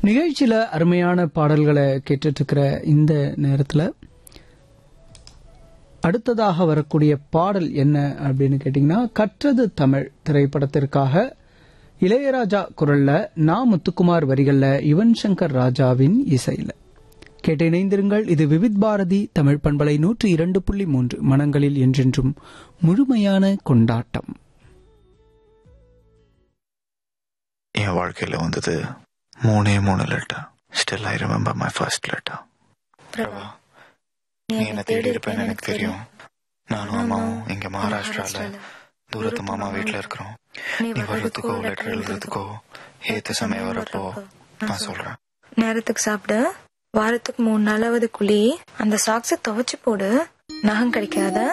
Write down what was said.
நிகழ்ச்சியில அருமையான பாடல்களை கேட்டுட்டு இருக்கிற இந்த நேரத்துல அடுத்ததாக வரக்கூடிய பாடல் என்ன அப்படின்னு கேட்டீங்கன்னா கற்றது தமிழ் திரைப்படத்திற்காக இளையராஜா குரல்ல நா முத்துக்குமார் வரிகள்ல யுவன் சங்கர் ராஜாவின் இசையில கேட்டு இணைந்திருங்கள் இது விவித் பாரதி தமிழ் பண்பலை நூற்றி இரண்டு புள்ளி மூன்று மனங்களில் என்றென்றும் முழுமையான கொண்டாட்டம் என் வாழ்க்கையில வந்தது மூணே மூணு letter still I remember my first letter Prabha நீ என்ன தேடி இருப்பேன்னு எனக்கு தெரியும் நானும் அம்மாவும் இங்க மகாராஷ்டிரால தூரத்து மாமா வீட்ல இருக்கிறோம் நீ வர்றதுக்கோ லெட்டர் எழுதுறதுக்கோ ஏத்த சமயம் வரப்போ நான் சொல்றேன் நேரத்துக்கு சாப்பிடு வாரத்துக்கு மூணு நாளாவது குழி அந்த சாக்ஸை துவைச்சு போடு நகம் கிடைக்காத